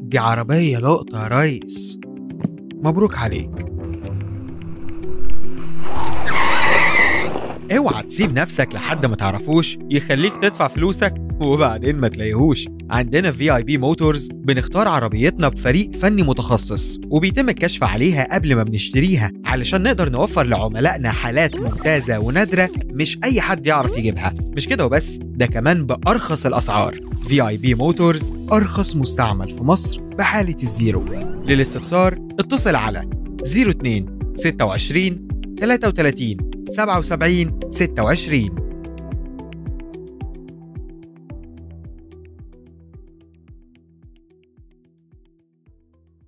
دي عربية لقطة يا ريس مبروك عليك اوعى تسيب نفسك لحد ما تعرفوش يخليك تدفع فلوسك وبعدين ما تلاقيهوش عندنا في اي بي موتورز بنختار عربيتنا بفريق فني متخصص وبيتم الكشف عليها قبل ما بنشتريها علشان نقدر نوفر لعملائنا حالات ممتازة ونادرة مش أي حد يعرف يجيبها مش كده وبس ده كمان بأرخص الأسعار في اي بي موتورز أرخص مستعمل في مصر بحالة الزيرو للاستفسار اتصل على 02 26 33 77 26